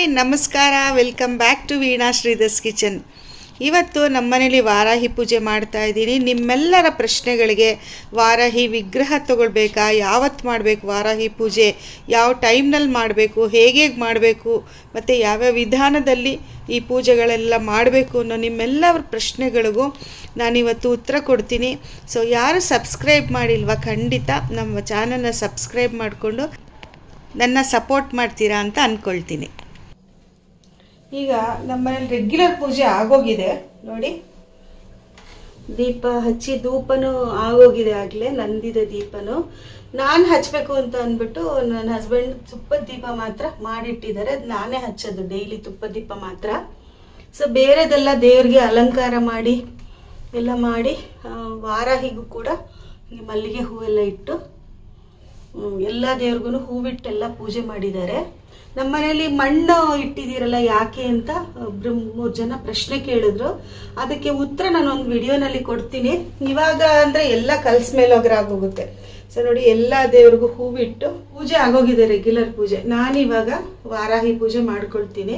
ನಮಸ್ಕಾರ welcome back to Veena Sridhar's kitchen ಇವತ್ತು ನಮ್ಮನೇಲಿ ವಾರಾಹಿ ಪೂಜೆ ಮಾಡ್ತಾ ಇದ್ದೀನಿ ನಿಮ್ಮೆಲ್ಲರ ಪ್ರಶ್ನೆಗಳಿಗೆ ವಾರಾಹಿ ವಿಗ್ರಹ ತಗೊಳ್ಬೇಕಾ ಯಾವತ್ತು ಮಾಡಬೇಕು ವಾರಾಹಿ ಪೂಜೆ ಯಾವ ಟೈಮ್ನಲ್ಲಿ ಮಾಡಬೇಕು ಹೇಗೆ ಮಾಡಬೇಕು ಮತ್ತು ಯಾವ್ಯಾವ ವಿಧಾನದಲ್ಲಿ ಈ ಪೂಜೆಗಳೆಲ್ಲ ಮಾಡಬೇಕು ಅನ್ನೋ ನಿಮ್ಮೆಲ್ಲರ ಪ್ರಶ್ನೆಗಳಿಗೂ ನಾನಿವತ್ತು ಉತ್ತರ ಕೊಡ್ತೀನಿ ಸೊ ಯಾರು ಸಬ್ಸ್ಕ್ರೈಬ್ ಮಾಡಿಲ್ವಾ ಖಂಡಿತ ನಮ್ಮ ಚಾನಲ್ನ ಸಬ್ಸ್ಕ್ರೈಬ್ ಮಾಡಿಕೊಂಡು ನನ್ನ ಸಪೋರ್ಟ್ ಮಾಡ್ತೀರಾ ಅಂತ ಅಂದ್ಕೊಳ್ತೀನಿ ಈಗ ನಮ್ಮನೇಲಿ ರೆಗ್ಯುಲರ್ ಪೂಜೆ ಆಗೋಗಿದೆ ನೋಡಿ ದೀಪ ಹಚ್ಚಿ ಧೂಪನೂ ಆಗೋಗಿದೆ ಆಗಲೇ ನಂದಿದೆ ದೀಪನು ನಾನು ಹಚ್ಚಬೇಕು ಅಂತ ಅಂದ್ಬಿಟ್ಟು ನನ್ನ ಹಸ್ಬೆಂಡ್ ತುಪ್ಪದ ದೀಪ ಮಾತ್ರ ಮಾಡಿಟ್ಟಿದ್ದಾರೆ ಅದು ನಾನೇ ಹಚ್ಚೋದು ಡೈಲಿ ತುಪ್ಪದ ದೀಪ ಮಾತ್ರ ಸೊ ಬೇರೆದೆಲ್ಲ ದೇವ್ರಿಗೆ ಅಲಂಕಾರ ಮಾಡಿ ಎಲ್ಲ ಮಾಡಿ ಆ, ವಾರಾಹಿಗೂ ಕೂಡ ಈ ಮಲ್ಲಿಗೆ ಹೂವೆಲ್ಲ ಇಟ್ಟು ಹ್ಮ್, ಎಲ್ಲ ದೇವ್ರಿಗೂ ಹೂವಿಟ್ಟೆಲ್ಲ ಪೂಜೆ ಮಾಡಿದ್ದಾರೆ ನಮ್ಮ ಮನೇಲಿ ಮಣ್ಣು ಇಟ್ಟಿದ್ದೀರಲ್ಲ ಯಾಕೆ ಅಂತ ಒಬ್ರು ಮೂರು ಜನ ಪ್ರಶ್ನೆ ಕೇಳಿದ್ರು ಅದಕ್ಕೆ ಉತ್ತರ ನಾನು ಒಂದು ವಿಡಿಯೋನಲ್ಲಿ ಕೊಡ್ತೀನಿ ಇವಾಗ ಅಂದ್ರೆ ಎಲ್ಲ ಕಲ್ಸ್ ಮೇಲೋಗ್ರ ಆಗೋಗುತ್ತೆ ಸೊ ನೋಡಿ ಎಲ್ಲ ದೇವ್ರಿಗೂ ಹೂವಿಟ್ಟು ಪೂಜೆ ಆಗೋಗಿದೆ ರೆಗ್ಯುಲರ್ ಪೂಜೆ ನಾನಿವಾಗ ವಾರಾಹಿ ಪೂಜೆ ಮಾಡ್ಕೊಳ್ತೀನಿ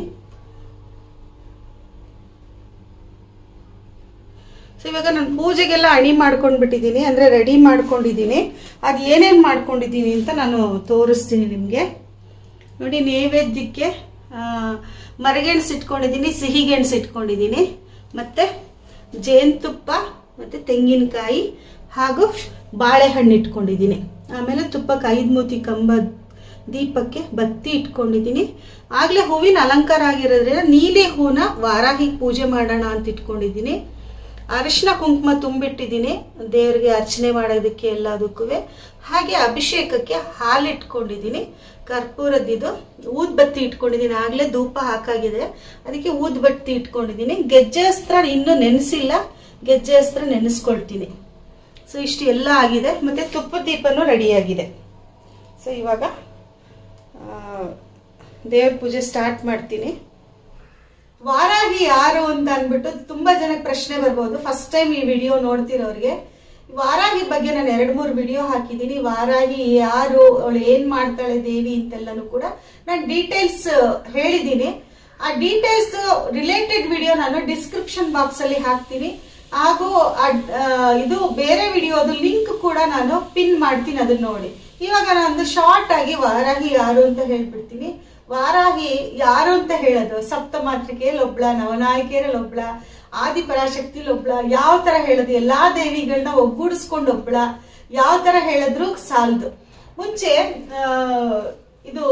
ಸೊ ಇವಾಗ ನಾನು ಪೂಜೆಗೆಲ್ಲ ಅಣಿ ಮಾಡ್ಕೊಂಡ್ಬಿಟ್ಟಿದ್ದೀನಿ ಅಂದ್ರೆ ರೆಡಿ ಮಾಡ್ಕೊಂಡಿದ್ದೀನಿ ಅದು ಏನೇನು ಮಾಡ್ಕೊಂಡಿದ್ದೀನಿ ಅಂತ ನಾನು ತೋರಿಸ್ತೀನಿ ನಿಮಗೆ ನೋಡಿ ನೈವೇದ್ಯಕ್ಕೆ ಆ, ಮರಗೆಣಸು ಇಟ್ಕೊಂಡಿದ್ದೀನಿ ಸಿಹಿಗೆಣಸು ಇಟ್ಕೊಂಡಿದ್ದೀನಿ ಮತ್ತೆ ಜೇನುತುಪ್ಪ ಮತ್ತೆ ತೆಂಗಿನಕಾಯಿ ಹಾಗೂ ಬಾಳೆಹಣ್ಣು ಇಟ್ಕೊಂಡಿದ್ದೀನಿ ಆಮೇಲೆ ತುಪ್ಪಕ್ಕೆ ಐದು ಮೂತಿ ಕಂಬ ದೀಪಕ್ಕೆ ಬತ್ತಿ ಇಟ್ಕೊಂಡಿದ್ದೀನಿ ಆಗ್ಲೇ ಹೂವಿನ ಅಲಂಕಾರ ಆಗಿರೋದ್ರಿಂದ ನೀಲಿ ಹೂನ ವಾರಾಹಿ ಪೂಜೆ ಮಾಡೋಣ ಅಂತ ಇಟ್ಕೊಂಡಿದ್ದೀನಿ ಅರಿಶಿನ ಕುಂಕುಮ ತುಂಬಿಟ್ಟಿದ್ದೀನಿ ದೇವರಿಗೆ ಅರ್ಚನೆ ಮಾಡೋದಕ್ಕೆ ಎಲ್ಲದಕ್ಕೂ ಹಾಗೆ ಅಭಿಷೇಕಕ್ಕೆ ಹಾಲು ಇಟ್ಕೊಂಡಿದ್ದೀನಿ ಕರ್ಪೂರದಿದು ಊದ್ಬತ್ತಿ ಇಟ್ಕೊಂಡಿದ್ದೀನಿ ಆಗಲೇ ಧೂಪ ಹಾಕಾಗಿದೆ ಅದಕ್ಕೆ ಊದ್ಬತ್ತಿ ಇಟ್ಕೊಂಡಿದ್ದೀನಿ ಗೆಜ್ಜೆ ಅಸ್ತ್ರ ಇನ್ನೂ ನೆನೆಸಿಲ್ಲ ಗೆಜ್ಜೆ ಅಸ್ತ್ರ ನೆನೆಸ್ಕೊಳ್ತೀನಿ ಸೊ ಇಷ್ಟು ಎಲ್ಲ ಆಗಿದೆ ಮತ್ತೆ ತುಪ್ಪ ದೀಪನೂ ರೆಡಿಯಾಗಿದೆ ಸೊ ಇವಾಗ ದೇವ್ರ ಪೂಜೆ ಸ್ಟಾರ್ಟ್ ಮಾಡ್ತೀನಿ ವಾರಾಹಿ ಯಾರು ಅಂತ ಅನ್ಬಿಟ್ಟು ತುಂಬಾ ಜನಕ್ಕೆ ಪ್ರಶ್ನೆ ಬರ್ಬೋದು ಫಸ್ಟ್ ಟೈಮ್ ಈ ವಿಡಿಯೋ ನೋಡ್ತಿರೋರಿಗೆ ವಾರಾಹಿ ಬಗ್ಗೆ ನಾನು ಎರಡು ಮೂರು ವಿಡಿಯೋ ಹಾಕಿದ್ದೀನಿ ವಾರಾಹಿ ಯಾರು ಅವಳು ಏನ್ ಮಾಡ್ತಾಳೆ ದೇವಿ ಅಂತೆಲ್ಲನೂ ಕೂಡ ನಾನು ಡೀಟೇಲ್ಸ್ ಹೇಳಿದ್ದೀನಿ ಆ ಡೀಟೇಲ್ಸ್ ರಿಲೇಟೆಡ್ ವಿಡಿಯೋ ನಾನು ಡಿಸ್ಕ್ರಿಪ್ಷನ್ ಬಾಕ್ಸ್ ಅಲ್ಲಿ ಹಾಕ್ತೀನಿ ಹಾಗೂ ಅಡ್- ಆ, ಇದು ಬೇರೆ ವಿಡಿಯೋದು ಲಿಂಕ್ ಕೂಡ ನಾನು ಪಿನ್ ಮಾಡ್ತೀನಿ ಅದನ್ನ ನೋಡಿ ಇವಾಗ ನಾನು ಶಾರ್ಟ್ ಆಗಿ ವಾರಾಹಿ ಯಾರು ಅಂತ ಹೇಳ್ಬಿಡ್ತೀನಿ ವಾರಾಹಿ ಯಾರು ಅಂತ ಹೇಳೋದು ಸಪ್ತ ಮಾತೃಕೆಯಲ್ಲಿ ಒಬ್ಳ ನವನಾಯಕಿಯರಲ್ಲಿ ಒಬ್ಳ ಆದಿ ಪರಾಶಕ್ತಿಲಿ ಒಬ್ಳ ಯಾವ ತರ ಹೇಳೋದು ಎಲ್ಲಾ ದೇವಿಗಳನ್ನ ಒಗ್ಗೂಡಿಸ್ಕೊಂಡು ಒಬ್ಳ ಯಾವ ತರ ಹೇಳಿದ್ರು ಸಾಲದು ಮುಂಚೆ ಆ, ಇದು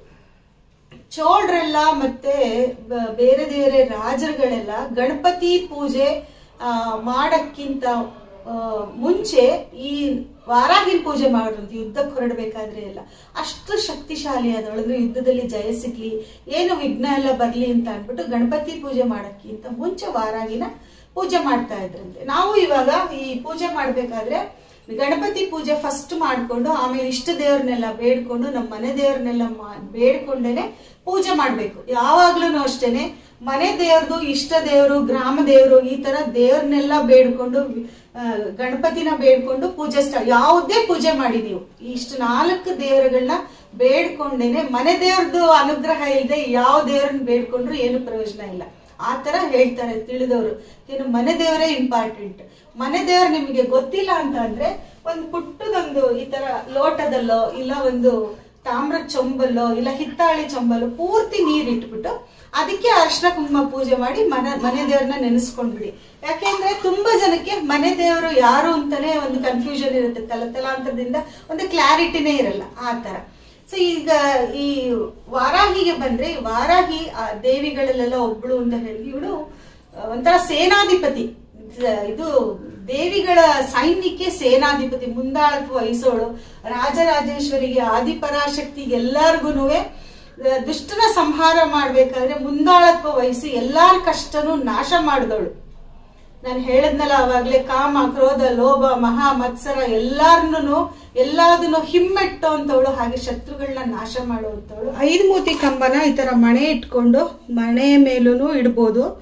ಚೋಳರೆಲ್ಲ ಮತ್ತೆ ಬ- ಬೇರೆ ಬೇರೆ ರಾಜರುಗಳೆಲ್ಲ ಗಣಪತಿ ಪೂಜೆ ಆ, ಮಾಡಕ್ಕಿಂತ ಆ, ಮುಂಚೆ ಈ ವಾರಾಹಿನ ಪೂಜೆ ಮಾಡೋದು ಯುದ್ಧಕ್ಕೆ ಹೊರಡಬೇಕಾದ್ರೆ ಎಲ್ಲ ಅಷ್ಟು ಶಕ್ತಿಶಾಲಿ ಆದವಳು ಅಂದ್ರೆ ಯುದ್ಧದಲ್ಲಿ ಜಯ ಸಿಗ್ಲಿ ಏನು ವಿಘ್ನ ಎಲ್ಲ ಬರ್ಲಿ ಅಂತ ಅನ್ಬಿಟ್ಟು ಗಣಪತಿ ಪೂಜೆ ಮಾಡಕ್ಕಿಂತ ಮುಂಚೆ ವಾರಾಹಿನ ಪೂಜೆ ಮಾಡ್ತಾ ಇದ್ರಂತೆ ನಾವು ಇವಾಗ ಈ ಪೂಜೆ ಮಾಡ್ಬೇಕಾದ್ರೆ ಗಣಪತಿ ಪೂಜೆ ಫಸ್ಟ್ ಮಾಡ್ಕೊಂಡು ಆಮೇಲೆ ಇಷ್ಟ ದೇವ್ರನ್ನೆಲ್ಲ ಬೇಡ್ಕೊಂಡು ನಮ್ಮ ಮನೆ ದೇವ್ರನ್ನೆಲ್ಲ ಮಾ- ಬೇಡ್ಕೊಂಡೇನೆ ಪೂಜೆ ಮಾಡ್ಬೇಕು ಯಾವಾಗ್ಲೂ ಅಷ್ಟೇನೆ ಮನೆ ದೇವ್ರದು ಇಷ್ಟ ದೇವ್ರು ಗ್ರಾಮ ದೇವ್ರು ಈ ತರ ದೇವ್ರನ್ನೆಲ್ಲ ಬೇಡ್ಕೊಂಡು ಆ, ಗಣಪತಿನ ಬೇಡ್ಕೊಂಡು ಪೂಜೆ ಸ್ಟಾರ್ಟ್ ಯಾವುದೇ ಪೂಜೆ ಮಾಡಿ ನೀವು ಇಷ್ಟು ನಾಲ್ಕು ದೇವರುಗಳನ್ನ ಬೇಡ್ಕೊಂಡೇನೆ ಮನೆ ದೇವ್ರದ್ದು ಅನುಗ್ರಹ ಇಲ್ಲದೆ ಯಾವ ದೇವ್ರನ್ನ ಬೇಡ್ಕೊಂಡ್ರು ಏನು ಪ್ರಯೋಜನ ಇಲ್ಲ ಆ ತರ ಹೇಳ್ತಾರೆ ತಿಳಿದವರು ಏನು ಮನೆ ದೇವರೇ ಇಂಪಾರ್ಟೆಂಟ್ ಮನೆ ದೇವ್ರು ನಿಮಗೆ ಗೊತ್ತಿಲ್ಲ ಅಂತ ಅಂದ್ರೆ ಒಂದು ಪುಟ್ಟದೊಂದು ಈ ತರ ಲೋಟದಲ್ಲೋ ಇಲ್ಲ ಒಂದು ತಾಮ್ರ ಚೊಂಬಲ್ಲೋ ಇಲ್ಲ ಹಿತ್ತಾಳಿ ಚೊಂಬಲ್ಲೋ ಪೂರ್ತಿ ನೀರ್ ಇಟ್ಬಿಟ್ಟು ಅದಕ್ಕೆ ಅರ್ಶನ ಕುಂಕುಮ ಪೂಜೆ ಮಾಡಿ ಮನೆ ಮನೆ ದೇವ್ರನ್ನ ನೆನೆಸ್ಕೊಂಡ್ಬಿಡಿ ಯಾಕೆಂದ್ರೆ ತುಂಬಾ ಜನಕ್ಕೆ ಮನೆ ದೇವರು ಯಾರು ಅಂತಾನೆ ಒಂದು ಕನ್ಫ್ಯೂಷನ್ ಇರುತ್ತೆ ತಲತಲಾಂತರದಿಂದ ಒಂದು ಕ್ಲಾರಿಟಿನೇ ಇರಲ್ಲ ಆ ತರ ಸೊ ಈಗ ಈ ವಾರಾಹಿಗೆ ಬಂದ್ರೆ ಈ ವಾರಾಹಿ ಆ ದೇವಿಗಳಲ್ಲೆಲ್ಲ ಒಬ್ಳು ಅಂತ ಹೇಳಿ ಇವಳು ಒಂಥರ ಸೇನಾಧಿಪತಿ ಸ- ಇದು ದೇವಿಗಳ ಸೈನ್ಯಕ್ಕೆ ಸೇನಾಧಿಪತಿ ಮುಂದಾಳತ್ವ ವಹಿಸೋಳು ರಾಜರಾಜೇಶ್ವರಿಗೆ ಆದಿಪರಾಶಕ್ತಿಗೆ ಎಲ್ಲಾರ್ಗು ದುಷ್ಟನ ಸಂಹಾರ ಮಾಡ್ಬೇಕಾದ್ರೆ ಮುಂದಾಳತ್ವ ವಹಿಸಿ ಎಲ್ಲಾರ ಕಷ್ಟನೂ ನಾಶ ಮಾಡಿದವಳು ನಾನು ಹೇಳದ್ನಲ್ಲ ಅವಾಗ್ಲೇ ಕಾಮ ಕ್ರೋಧ ಲೋಭ ಮಹಾ ಮತ್ಸರ ಎಲ್ಲಾರ್ನು ಎಲ್ಲದನ್ನು ಹಿಮ್ಮೆಟ್ಟೋ ಅಂತವಳು ಹಾಗೆ ಶತ್ರುಗಳನ್ನ ನಾಶ ಮಾಡುವಂತವಳು ಐದು ಮೂತಿ ಕಂಬನ ಈ ತರ ಮಣೆ ಇಟ್ಕೊಂಡು ಮಣೆ ಮೇಲೂ ಇಡ್ಬೋದು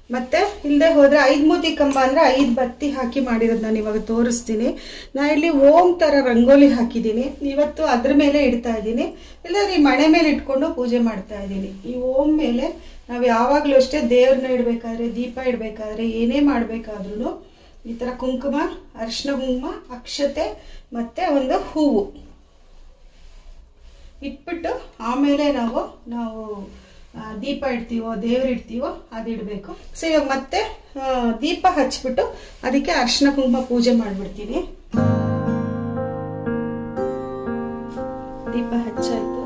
ಮತ್ತೆ ಹಿಂದೆ ಹೋದ್ರೆ ಐದ್ ಮೂತಿ ಕಂಬ ಅಂದ್ರೆ ಐದ್ ಬತ್ತಿ ಹಾಕಿ ಮಾಡಿರೋದು ನಾನು ಇವಾಗ ತೋರಿಸ್ತೀನಿ ನಾ ಇಲ್ಲಿ ಓಂ ತರ ರಂಗೋಲಿ ಹಾಕಿದ್ದೀನಿ ಇವತ್ತು ಅದ್ರ ಮೇಲೆ ಇಡ್ತಾ ಇದ್ದೀನಿ ಇಲ್ಲಾಂದ್ರೆ ಈ ಮಣೆ ಮೇಲೆ ಇಟ್ಕೊಂಡು ಪೂಜೆ ಮಾಡ್ತಾ ಇದ್ದೀನಿ ಈ ಓಂ ಮೇಲೆ ನಾವು ಯಾವಾಗ್ಲೂ ಅಷ್ಟೇ ದೇವ್ರನ್ನ ಇಡ್ಬೇಕಾದ್ರೆ ದೀಪ ಇಡ್ಬೇಕಾದ್ರೆ ಏನೇ ಮಾಡ್ಬೇಕಾದ್ರೂ ಈ ತರ ಕುಂಕುಮ ಅರಿಶಿನ ಕುಂಕುಮ ಅಕ್ಷತೆ ಮತ್ತೆ ಒಂದು ಹೂವು ಇಟ್ಬಿಟ್ಟು ಆಮೇಲೆ ನಾವು ನಾವು ಆ, ದೀಪ ಇಡ್ತೀವೋ ದೇವ್ರು ಇಡ್ತೀವೋ ಅದು ಇಡಬೇಕು ಸೊ ಇವಾಗ ಮತ್ತೆ ಆ, ದೀಪ ಹಚ್ಬಿಟ್ಟು ಅದಕ್ಕೆ ಅರ್ಶಿನ ಕುಂಕುಮ ಪೂಜೆ ಮಾಡ್ಬಿಡ್ತೀನಿ ದೀಪ ಹಚ್ಚಾಯ್ತು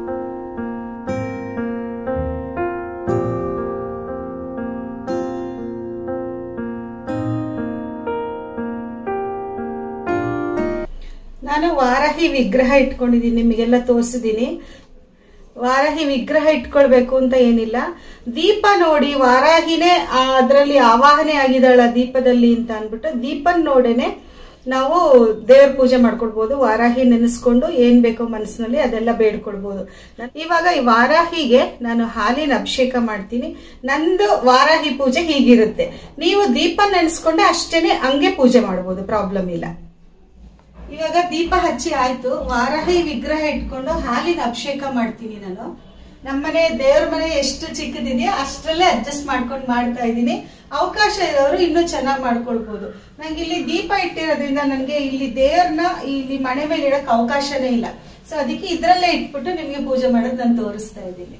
ನಾನು ವಾರಾಹಿ ವಿಗ್ರಹ ಇಟ್ಕೊಂಡಿದ್ದೀನಿ ನಿಮಗೆಲ್ಲ ತೋರಿಸಿದ್ದೀನಿ ವಾರಾಹಿ ವಿಗ್ರಹ ಇಟ್ಕೊಳ್ಬೇಕು ಅಂತ ಏನಿಲ್ಲ ದೀಪ ನೋಡಿ ವಾರಾಹಿನೇ ಅದರಲ್ಲಿ ಆವಾಹನೆ ಆಗಿದ್ದಾಳ ದೀಪದಲ್ಲಿ ಅಂತ ಅಂದ್ಬಿಟ್ಟು ದೀಪನ್ ನೋಡೇನೆ ನಾವು ದೇವ್ರ ಪೂಜೆ ಮಾಡ್ಕೊಳ್ಬಹುದು ವಾರಾಹಿ ನೆನೆಸ್ಕೊಂಡು ಏನ್ ಬೇಕೋ ಮನಸ್ಸಿನಲ್ಲಿ ಅದೆಲ್ಲ ಬೇಡ್ಕೊಳ್ಬಹುದು ನಾನ್- ಇವಾಗ ಈ ವಾರಾಹಿಗೆ ನಾನು ಹಾಲಿನ ಅಭಿಷೇಕ ಮಾಡ್ತೀನಿ ನಂದು ವಾರಾಹಿ ಪೂಜೆ ಹೀಗಿರುತ್ತೆ ನೀವು ದೀಪ ನೆನೆಸ್ಕೊಂಡೆ ಅಷ್ಟೇನೆ ಹಂಗೆ ಪೂಜೆ ಮಾಡ್ಬೋದು ಪ್ರಾಬ್ಲಮ್ ಇಲ್ಲ ಇವಾಗ ದೀಪ ಹಚ್ಚಿ ಆಯ್ತು ವಾರಾಹಿ ವಿಗ್ರಹ ಇಟ್ಕೊಂಡು ಹಾಲಿನ ಅಭಿಷೇಕ ಮಾಡ್ತೀನಿ ನಾನು ನಮ್ಮನೆ ದೇವ್ರ ಮನೆ ಎಷ್ಟು ಚಿಕ್ಕದಿದೆಯೋ ಅಷ್ಟರಲ್ಲೇ ಅಡ್ಜಸ್ಟ್ ಮಾಡ್ಕೊಂಡು ಮಾಡ್ತಾ ಇದ್ದೀನಿ ಅವಕಾಶ ಇರೋರು ಇನ್ನೂ ಚೆನ್ನಾಗಿ ಮಾಡ್ಕೊಳ್ಬಹುದು ನಂಗೆ ಇಲ್ಲಿ ದೀಪ ಇಟ್ಟಿರೋದ್ರಿಂದ ನನಗೆ ಇಲ್ಲಿ ದೇವ್ರನ್ನ ಇಲ್ಲಿ ಮನೆ ಮೇಲೆ ಇಡಕ್ ಅವಕಾಶನೇ ಇಲ್ಲ ಸೊ ಅದಕ್ಕೆ ಇದ್ರಲ್ಲೇ ಇಟ್ಬಿಟ್ಟು ನಿಮ್ಗೆ ಪೂಜೆ ಮಾಡೋದು ನಾನು ತೋರಿಸ್ತಾ ಇದ್ದೀನಿ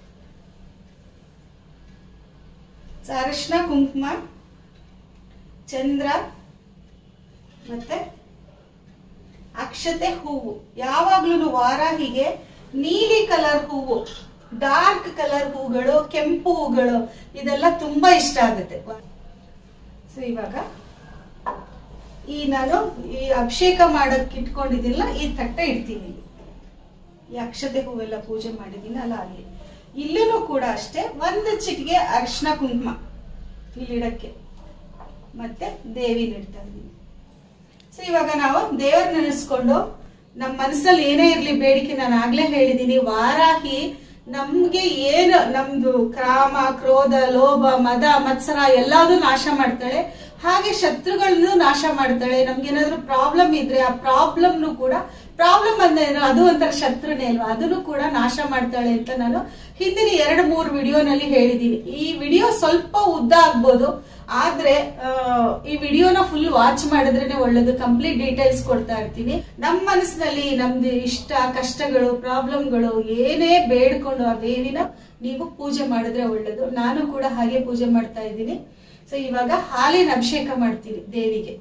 ಸೊ ಅರಿಶಿನ ಕುಂಕುಮ ಚಂದ್ರ ಮತ್ತೆ ಅಕ್ಷತೆ ಹೂವು ಯಾವಾಗ್ಲೂ ವಾರಾಹಿಗೆ ನೀಲಿ ಕಲರ್ ಹೂವು ಡಾರ್ಕ್ ಕಲರ್ ಹೂಗಳು ಕೆಂಪು ಹೂಗಳು ಇದೆಲ್ಲ ತುಂಬಾ ಇಷ್ಟ ಆಗುತ್ತೆ ಸೊ ಇವಾಗ ಈ ನಾನು ಈ ಅಭಿಷೇಕ ಮಾಡಕ್ ಇಟ್ಕೊಂಡಿದ್ದಿಲ್ಲ ಈ ತಟ್ಟೆ ಇಡ್ತೀನಿ ಇಲ್ಲಿ. ಈ ಅಕ್ಷತೆ ಹೂವೆಲ್ಲ ಪೂಜೆ ಮಾಡಿದ್ದೀನಿ ಅಲ್ಲ ಅಲ್ಲಿ ಇಲ್ಲೂ ಕೂಡ ಅಷ್ಟೇ ಒಂದು ಚಿಟಿಗೆ ಅರಿಶಿನ ಕುಂಕುಮ ಇಲ್ಲಿಡಕ್ಕೆ ಮತ್ತೆ ದೇವಿನ ಇಡ್ತಾ ಇದ್ದೀನಿ ಸೊ ಇವಾಗ ನಾವು ದೇವರ ನೆನೆಸ್ಕೊಂಡು ನಮ್ಮ ಮನಸ್ಸಲ್ಲಿ ಏನೇ ಇರ್ಲಿ ಬೇಡಿಕೆ ನಾನು ಆಗ್ಲೇ ಹೇಳಿದೀನಿ ವಾರಾಹಿ ನಮ್ಗೆ ಏನು ನಮ್ದು ಕ್ರಾಮ ಕ್ರೋಧ ಲೋಭ ಮದ ಮತ್ಸರ ಎಲ್ಲಾನು ನಾಶ ಮಾಡ್ತಾಳೆ ಹಾಗೆ ಶತ್ರುಗಳನ್ನು ನಾಶ ಮಾಡ್ತಾಳೆ ನಮ್ಗೇನಾದ್ರೂ ಪ್ರಾಬ್ಲಮ್ ಇದ್ರೆ ಆ ಪ್ರಾಬ್ಲಮ್ನು ಕೂಡ ಪ್ರಾಬ್ಲಮ್ ಅಂದ್ರೆ ಏನು? ಅದು ಒಂಥರ ಶತ್ರುನೇ ಅಲ್ವಾ ಅದನ್ನು ಕೂಡ ನಾಶ ಮಾಡ್ತಾಳೆ ಅಂತ ನಾನು ಹಿಂದಿನ ಎರಡು ಮೂರು ವಿಡಿಯೋನಲ್ಲಿ ಹೇಳಿದೀನಿ ಈ ವಿಡಿಯೋ ಸ್ವಲ್ಪ ಉದ್ದ ಆಗ್ಬೋದು ಆದ್ರೆ ಆ, ಈ ವಿಡಿಯೋನ ಫುಲ್ ವಾಚ್ ಮಾಡಿದ್ರೇನೆ ಒಳ್ಳೇದು ಕಂಪ್ಲೀಟ್ ಡೀಟೇಲ್ಸ್ ಕೊಡ್ತಾ ಇರ್ತೀನಿ ನಮ್ಮ ಮನಸ್ಸಿನಲ್ಲಿ ನಮ್ದು ಇಷ್ಟ ಕಷ್ಟಗಳು ಪ್ರಾಬ್ಲಮ್ಗಳು ಏನೇ ಬೇಡ್ಕೊಂಡು ಆ ದೇವಿನ ನೀವು ಪೂಜೆ ಮಾಡಿದ್ರೆ ಒಳ್ಳೇದು ನಾನು ಕೂಡ ಹಾಗೆ ಪೂಜೆ ಮಾಡ್ತಾ ಇದ್ದೀನಿ ಸೊ ಇವಾಗ ಹಾಲಿನ ಅಭಿಷೇಕ ಮಾಡ್ತೀನಿ ದೇವಿಗೆ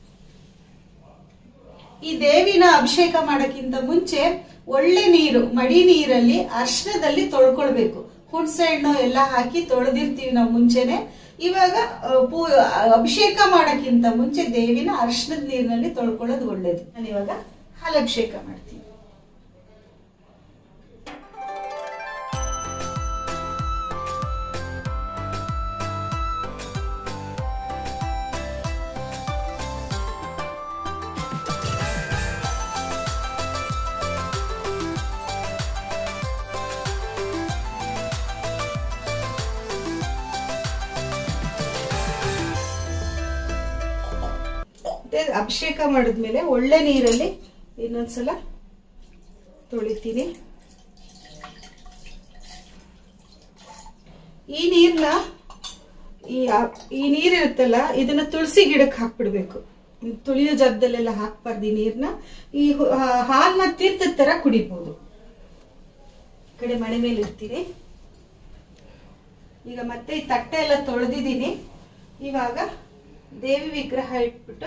ಈ ದೇವಿನ ಅಭಿಷೇಕ ಮಾಡಕ್ಕಿಂತ ಮುಂಚೆ ಒಳ್ಳೆ ನೀರು ಮಡಿ ನೀರಲ್ಲಿ ಅರ್ಶನದಲ್ಲಿ ತೊಳ್ಕೊಳ್ಬೇಕು ಹುಣಸೆ ಹಣ್ಣು ಎಲ್ಲ ಹಾಕಿ ತೊಳೆದಿರ್ತೀವಿ ನಾವು ಮುಂಚೆನೆ ಇವಾಗ ಆ, ಪೂ ಅಭಿಷೇಕ ಮಾಡಕ್ಕಿಂತ ಮುಂಚೆ ದೇವಿನ ಅರ್ಶನದ ನೀರಿನಲ್ಲಿ ತೊಳ್ಕೊಳ್ಳೋದು ಒಳ್ಳೇದು ನಾನು ಇವಾಗ ಹಾಲಭಿಷೇಕ ಮಾಡ್ತೀನಿ ಮತ್ತೆ ಅಭಿಷೇಕ ಮಾಡಿದ್ಮೇಲೆ ಒಳ್ಳೆ ನೀರಲ್ಲಿ ಇನ್ನೊಂದ್ಸಲ ತೊಳಿತೀನಿ ಈ ನೀರ್ನ ಈ ಆ- ಈ ನೀರಿರುತ್ತಲ್ಲ ಇದನ್ನ ತುಳಸಿ ಗಿಡಕ್ಕೆ ಹಾಕ್ಬಿಡ್ಬೇಕು ತುಳಿಯೋ ಜಾಗದಲ್ಲೆಲ್ಲ ಹಾಕ್ಬಾರ್ದು ಈ ನೀರ್ನ ಈ ಹು- ಆ, ಹಾಲ್ನ ತೀರ್ಥದ ತರ ಕುಡಿಬಹುದು ಈ ಕಡೆ ಮನೆ ಮೇಲೆ ಇರ್ತೀನಿ ಈಗ ಮತ್ತೆ ಈ ತಟ್ಟೆ ಎಲ್ಲ ತೊಳೆದಿದ್ದೀನಿ ಇವಾಗ ದೇವಿ ವಿಗ್ರಹ ಇಟ್ಬಿಟ್ಟು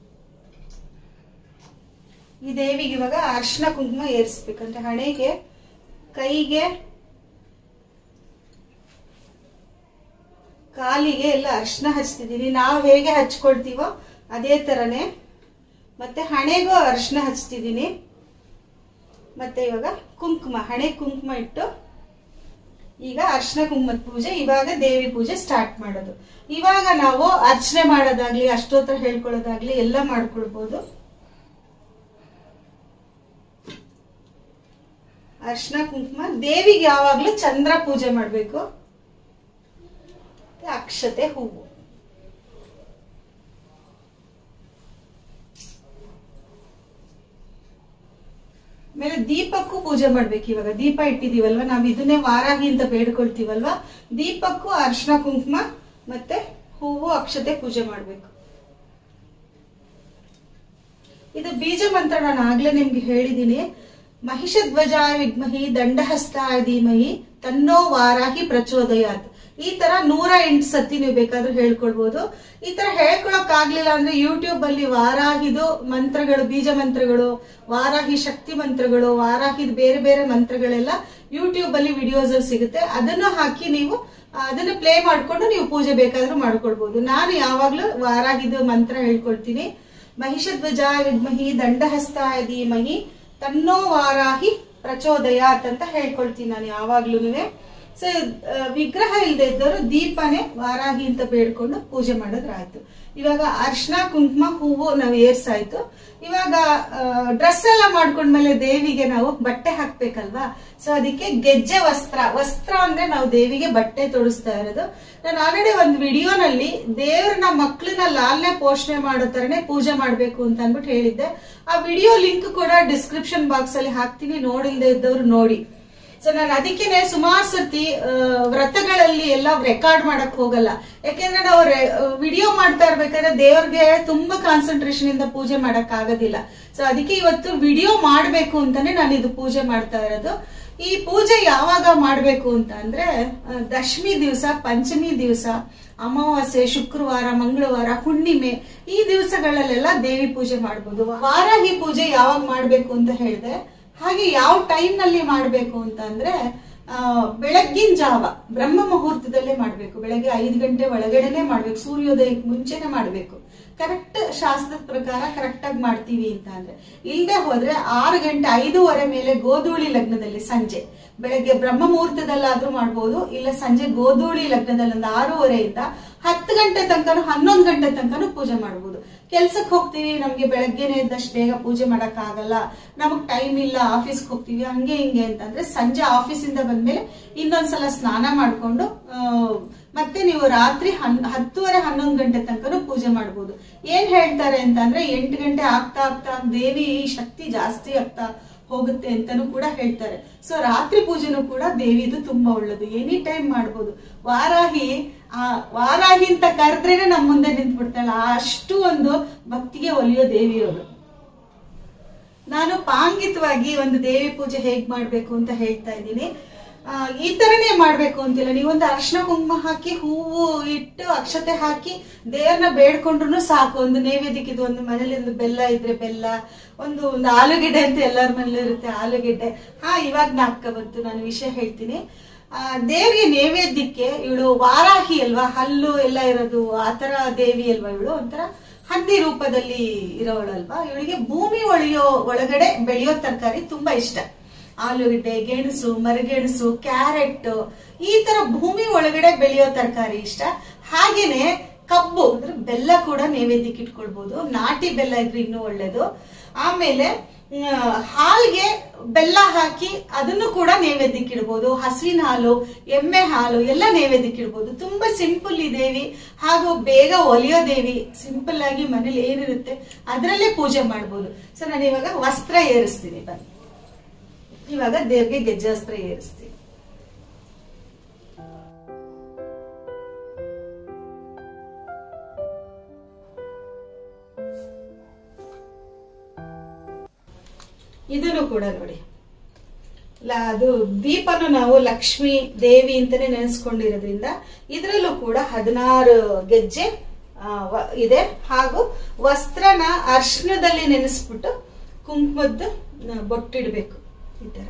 ಈ ದೇವಿಗೆ ಇವಾಗ ಅರ್ಶಿನ ಕುಂಕುಮ ಏರಿಸ್ಬೇಕಂದ್ರೆ ಹಣೆಗೆ ಕೈಗೆ ಕಾಲಿಗೆ ಎಲ್ಲ ಅರ್ಶಿನ ಹಚ್ತಿದ್ದೀನಿ ನಾವು ಹೇಗೆ ಹಚ್ಕೊಳ್ತೀವೋ ಅದೇ ತರನೇ ಮತ್ತೆ ಹಣೆಗೂ ಅರ್ಶಿನ ಹಚ್ತಿದ್ದೀನಿ ಮತ್ತೆ ಇವಾಗ ಕುಂಕುಮ ಹಣೆ ಕುಂಕುಮ ಇಟ್ಟು ಈಗ ಅರ್ಶಿನ ಕುಂಕುಮದ ಪೂಜೆ ಇವಾಗ ದೇವಿ ಪೂಜೆ ಸ್ಟಾರ್ಟ್ ಮಾಡೋದು ಇವಾಗ ನಾವು ಅರ್ಚನೆ ಮಾಡೋದಾಗ್ಲಿ ಅಷ್ಟೋತ್ರ ಹೇಳ್ಕೊಳ್ಳೋದಾಗ್ಲಿ ಎಲ್ಲ ಮಾಡ್ಕೊಳ್ಬಹುದು ಅರ್ಶಿನ ಕುಂಕುಮ ದೇವಿಗೆ ಯಾವಾಗ್ಲೂ ಚಂದ್ರ ಪೂಜೆ ಮಾಡ್ಬೇಕು ಮತ್ತೆ ಅಕ್ಷತೆ ಹೂವು ಆಮೇಲೆ ದೀಪಕ್ಕೂ ಪೂಜೆ ಮಾಡ್ಬೇಕು ಇವಾಗ ದೀಪ ಇಟ್ಟಿದೀವಲ್ವಾ ನಾವ್ ಇದನ್ನೇ ವಾರಾಹಿ ಅಂತ ಬೇಡ್ಕೊಳ್ತೀವಲ್ವಾ ದೀಪಕ್ಕೂ ಅರ್ಶನ ಕುಂಕುಮ ಮತ್ತೆ ಹೂವು ಅಕ್ಷತೆ ಪೂಜೆ ಮಾಡ್ಬೇಕು ಇದು ಬೀಜ ಮಂತ್ರ ನಾನು ಆಗ್ಲೇ ನಿಮ್ಗೆ ಹೇಳಿದೀನಿ ಮಹಿಷಧ್ವಜ ವಿದ್ಮಹಿ ದಂಡಹಸ್ತ ಧೀಮಹಿ ತನ್ನೋ ವಾರಾಹಿ ಪ್ರಚೋದಯಾತ್ ಈ ತರ ನೂರ ಎಂಟು ಸತಿ ನೀವು ಬೇಕಾದ್ರೂ ಹೇಳ್ಕೊಳ್ಬಹುದು ಈ ತರ ಹೇಳ್ಕೊಳಕ್ ಆಗ್ಲಿಲ್ಲ ಅಂದ್ರೆ ಯೂಟ್ಯೂಬ್ ಅಲ್ಲಿ ವಾರಾಹಿದು ಮಂತ್ರಗಳು ಬೀಜ ಮಂತ್ರಗಳು ವಾರಾಹಿ ಶಕ್ತಿ ಮಂತ್ರಗಳು ವಾರಾಹಿದ್ ಬೇರೆ ಬೇರೆ ಮಂತ್ರಗಳೆಲ್ಲ ಯೂಟ್ಯೂಬ್ ಅಲ್ಲಿ ವಿಡಿಯೋಸ್ ಅಲ್ಲಿ ಸಿಗುತ್ತೆ ಅದನ್ನು ಹಾಕಿ ನೀವು ಆ, ಅದನ್ನ ಪ್ಲೇ ಮಾಡ್ಕೊಂಡು ನೀವು ಪೂಜೆ ಬೇಕಾದ್ರೂ ಮಾಡ್ಕೊಳ್ಬಹುದು ನಾನು ಯಾವಾಗ್ಲೂ ವಾರಾಹಿದು ಮಂತ್ರ ಹೇಳ್ಕೊಳ್ತೀನಿ ಮಹಿಷಧ್ವಜ ವಿದ್ಮಹಿ ದಂಡಹಸ್ತ ಧೀಮಹಿ ತನ್ನೋ ವಾರಾಹಿ ಪ್ರಚೋದಯಾತ್ ಅಂತ ಹೇಳ್ಕೊಳ್ತೀನಿ ನಾನು ಯಾವಾಗ್ಲೂನುವೆ ಸೊ ವಿಗ್ರಹ ಇಲ್ಲದೆ ಇದ್ದವರು ದೀಪನೇ ವಾರಾಹಿ ಅಂತ ಬೇಡ್ಕೊಂಡು ಪೂಜೆ ಮಾಡಿದ್ರಾಯ್ತು ಇವಾಗ ಅರ್ಶನ ಕುಂಕುಮ ಹೂವು ನಾವು ಏರ್ಸಾಯ್ತು ಇವಾಗ ಡ್ರೆಸ್ ಎಲ್ಲ ಮಾಡ್ಕೊಂಡ್ಮೇಲೆ ದೇವಿಗೆ ನಾವು ಬಟ್ಟೆ ಹಾಕ್ಬೇಕಲ್ವಾ ಸೊ ಅದಕ್ಕೆ ಗೆಜ್ಜೆ ವಸ್ತ್ರ ವಸ್ತ್ರ ಅಂದ್ರೆ ನಾವು ದೇವಿಗೆ ಬಟ್ಟೆ ತೊಡಿಸ್ತಾ ಇರೋದು ನಾನು ಆಲ್ರೆಡಿ ಒಂದು ವಿಡಿಯೋನಲ್ಲಿ ದೇವ್ರನ್ನ ಮಕ್ಕಳನ್ನ ಲಾಲ್ನೆ ಪೋಷಣೆ ಮಾಡೋ ತರನೇ ಪೂಜೆ ಮಾಡ್ಬೇಕು ಅಂತ ಅಂದ್ಬಿಟ್ಟು ಹೇಳಿದ್ದೆ ಆ ವಿಡಿಯೋ ಲಿಂಕ್ ಕೂಡ ಡಿಸ್ಕ್ರಿಪ್ಷನ್ ಬಾಕ್ಸ್ ಅಲ್ಲಿ ಹಾಕ್ತೀನಿ ನೋಡಿಲ್ದೇ ಇದ್ದವ್ರು ನೋಡಿ ಸೊ ನಾನು ಅದಕ್ಕೇನೆ ಸುಮಾರು ಸರ್ತಿ ಆ, ವ್ರತಗಳಲ್ಲಿ ಎಲ್ಲ ರೆಕಾರ್ಡ್ ಮಾಡಕ್ ಹೋಗಲ್ಲ ಯಾಕೆಂದ್ರೆ ನಾವು ವಿಡಿಯೋ ಮಾಡ್ತಾ ಇರ್ಬೇಕಾದ್ರೆ ದೇವ್ರಿಗೆ ತುಂಬಾ ಕಾನ್ಸಂಟ್ರೇಷನ್ ಇಂದ ಪೂಜೆ ಮಾಡಕ್ ಆಗೋದಿಲ್ಲ ಸೊ ಅದಕ್ಕೆ ಇವತ್ತು ವಿಡಿಯೋ ಮಾಡ್ಬೇಕು ಅಂತಾನೆ ನಾನು ಇದು ಪೂಜೆ ಮಾಡ್ತಾ ಇರೋದು ಈ ಪೂಜೆ ಯಾವಾಗ ಮಾಡ್ಬೇಕು ಅಂತ ಅಂದ್ರೆ ಆ, ದಶಮಿ ದಿವಸ ಪಂಚಮಿ ದಿವಸ ಅಮಾವಾಸ್ಯೆ ಶುಕ್ರವಾರ ಮಂಗಳವಾರ ಹುಣ್ಣಿಮೆ ಈ ದಿವಸಗಳಲ್ಲೆಲ್ಲ ದೇವಿ ಪೂಜೆ ಮಾಡ್ಬೋದು ವಾರಾಹಿ ಪೂಜೆ ಯಾವಾಗ ಮಾಡ್ಬೇಕು ಅಂತ ಹೇಳಿದೆ ಹಾಗೆ ಯಾವ ಟೈಮ್ ನಲ್ಲಿ ಮಾಡ್ಬೇಕು ಅಂತ ಅಂದ್ರೆ ಆ, ಬೆಳಗ್ಗಿನ ಜಾವ ಬ್ರಹ್ಮ ಮುಹೂರ್ತದಲ್ಲೇ ಮಾಡ್ಬೇಕು ಬೆಳಗ್ಗೆ ಐದು ಗಂಟೆ ಒಳಗಡೆನೆ ಮಾಡ್ಬೇಕು ಸೂರ್ಯೋದಯಕ್ಕೆ ಮುಂಚೆನೆ ಮಾಡ್ಬೇಕು ಕರೆಕ್ಟ್ ಶಾಸ್ತ್ರದ ಪ್ರಕಾರ ಕರೆಕ್ಟ್ ಆಗಿ ಮಾಡ್ತೀವಿ ಅಂತ ಅಂದ್ರೆ ಇಲ್ದೆ ಹೋದ್ರೆ ಆರು ಗಂಟೆ ಐದೂವರೆ ಮೇಲೆ ಗೋಧೂಳಿ ಲಗ್ನದಲ್ಲಿ ಸಂಜೆ ಬೆಳಗ್ಗೆ ಬ್ರಹ್ಮ ಮುಹೂರ್ತದಲ್ಲಾದ್ರೂ ಮಾಡ್ಬೋದು ಇಲ್ಲ ಸಂಜೆ ಗೋಧೂಳಿ ಲಗ್ನದಲ್ಲಿ ಒಂದು ಆರೂವರೆಯಿಂದ ಹತ್ತು ಗಂಟೆ ತನಕನೂ ಹನ್ನೊಂದು ಗಂಟೆ ತನಕನೂ ಪೂಜೆ ಮಾಡ್ಬೋದು ಕೆಲ್ಸಕ್ಕೆ ಹೋಗ್ತೀವಿ ನಮ್ಗೆ ಬೆಳಗ್ಗೆನೆ ಎದ್ದಷ್ಟು ಬೇಗ ಪೂಜೆ ಮಾಡಕ್ ಆಗಲ್ಲ ನಮಗ್ ಟೈಮ್ ಇಲ್ಲ ಆಫೀಸ್ಗೆ ಹೋಗ್ತೀವಿ ಹಂಗೆ ಹಿಂಗೆ ಅಂತಂದ್ರೆ ಸಂಜೆ ಆಫೀಸಿಂದ ಬಂದ್ಮೇಲೆ ಇನ್ನೊಂದ್ಸಲ ಸ್ನಾನ ಮಾಡ್ಕೊಂಡು ಆ, ಮತ್ತೆ ನೀವು ರಾತ್ರಿ ಹನ್ ಹತ್ತುವರೆ ಹನ್ನೊಂದು ಗಂಟೆ ತನಕನೂ ಪೂಜೆ ಮಾಡ್ಬೋದು ಏನ್ ಹೇಳ್ತಾರೆ ಅಂತಂದ್ರೆ ಎಂಟು ಗಂಟೆ ಆಗ್ತಾ ಆಗ್ತಾ ದೇವಿ ಶಕ್ತಿ ಜಾಸ್ತಿ ಆಗ್ತಾ ಹೋಗುತ್ತೆ ಅಂತಾನು ಕೂಡ ಹೇಳ್ತಾರೆ ಸೊ ರಾತ್ರಿ ಪೂಜೆನೂ ಕೂಡ ದೇವಿದು ತುಂಬಾ ಒಳ್ಳೇದು ಎನಿ ಟೈಮ್ ಮಾಡ್ಬೋದು ವಾರಾಹಿ ಆ ವಾರಾಹಿ ಅಂತ ಕರೆದ್ರೇನೆ ನಮ್ಮ ಮುಂದೆ ನಿಂತು ಬಿಡ್ತಾಳ ಅಷ್ಟು ಒಂದು ಭಕ್ತಿಗೆ ಒಲಿಯೋ ದೇವಿಯವರು ನಾನು ಪಾಂಗಿತವಾಗಿ ಒಂದು ದೇವಿ ಪೂಜೆ ಹೇಗ್ ಮಾಡ್ಬೇಕು ಅಂತ ಹೇಳ್ತಾ ಇದ್ದೀನಿ ಆ, ಈ ತರನೇ ಮಾಡ್ಬೇಕು ಅಂತಿಲ್ಲ ನೀವೊಂದು ಅರ್ಶನ ಕುಂಕುಮ ಹಾಕಿ ಹೂವು ಇಟ್ಟು ಅಕ್ಷತೆ ಹಾಕಿ ದೇವ್ರನ್ನ ಬೇಡ್ಕೊಂಡ್ರು ಸಾಕು ಒಂದು ನೈವೇದ್ಯಕ್ಕೆ ಇದು ಒಂದು ಮನೇಲಿ ಒಂದು ಬೆಲ್ಲ ಇದ್ರೆ ಬೆಲ್ಲ ಒಂದು ಒಂದು ಆಲೂಗೆಡ್ಡೆ ಅಂತ ಎಲ್ಲರ ಮನೇಲಿ ಇರುತ್ತೆ ಆಲೂಗೆಡ್ಡೆ ಹಾ ಇವಾಗ ನಾಲ್ಕ ಬಂತು ನಾನು ವಿಷಯ ಹೇಳ್ತೀನಿ ಆ, ದೇವ್ರಿಗೆ ನೈವೇದ್ಯಕ್ಕೆ ಇವಳು ವಾರಾಹಿ ಅಲ್ವಾ ಹಲ್ಲು ಎಲ್ಲ ಇರೋದು ಆತರ ದೇವಿ ಅಲ್ವಾ ಇವಳು ಒಂಥರ ಹಂದಿ ರೂಪದಲ್ಲಿ ಇರೋವಳಲ್ವಾ ಇವಳಿಗೆ ಭೂಮಿ ಒಳೆಯೋ ಒಳಗಡೆ ಬೆಳೆಯೋ ತರಕಾರಿ ತುಂಬಾ ಇಷ್ಟ ಆಲೂಗಡ್ಡೆ ಗೆಣಸು ಮರಗೆಣಸು ಕ್ಯಾರೆಟ್ ಈ ತರ ಭೂಮಿ ಒಳಗಡೆ ಬೆಳೆಯೋ ತರಕಾರಿ ಇಷ್ಟ ಹಾಗೇನೆ ಕಬ್ಬು ಅಂದ್ರೆ ಬೆಲ್ಲ ಕೂಡ ನೈವೇದ್ಯಕ್ಕೆ ಇಟ್ಕೊಳ್ಬಹುದು ನಾಟಿ ಬೆಲ್ಲ ಇದ್ರೆ ಇನ್ನೂ ಒಳ್ಳೇದು ಆಮೇಲೆ ಆ, ಹಾಲ್ಗೆ ಬೆಲ್ಲ ಹಾಕಿ ಅದನ್ನು ಕೂಡ ನೈವೇದ್ಯಕ್ಕೆ ಇಡ್ಬೋದು ಹಸುವಿನ ಹಾಲು ಎಮ್ಮೆ ಹಾಲು ಎಲ್ಲ ನೈವೇದ್ಯಕ್ಕೆ ಇಡ್ಬೋದು ತುಂಬಾ ಸಿಂಪಲ್ ಈ ದೇವಿ ಹಾಗೂ ಬೇಗ ಒಲಿಯೋ ದೇವಿ ಸಿಂಪಲ್ ಆಗಿ ಮನೇಲಿ ಏನಿರುತ್ತೆ ಅದರಲ್ಲೇ ಪೂಜೆ ಮಾಡ್ಬೋದು ಸೊ ನಾನು ಇವಾಗ ವಸ್ತ್ರ ಏರಿಸ್ತೀನಿ ಬನ್ನಿ ಇವಾಗ ದೇವ್ರಿಗೆ ಗೆಜ್ಜೆ ವಸ್ತ್ರ ಏರಿಸ್ತೀನಿ ಇದನ್ನು ಕೂಡ ನೋಡಿ ಲ- ಅದು ದೀಪನು ನಾವು ಲಕ್ಷ್ಮಿ ದೇವಿ ಅಂತಾನೆ ನೆನೆಸ್ಕೊಂಡಿರೋದ್ರಿಂದ ಇದರಲ್ಲೂ ಕೂಡ ಹದಿನಾರು ಗೆಜ್ಜೆ ಆ, ವ- ಇದೆ ಹಾಗೂ ವಸ್ತ್ರನ ಅರ್ಶನದಲ್ಲಿ ನೆನೆಸ್ಬಿಟ್ಟು ಕುಂಕುಮದ್ದು ನ- ಬೊಟ್ಟಿಡ್ಬೇಕು ಈ ತರ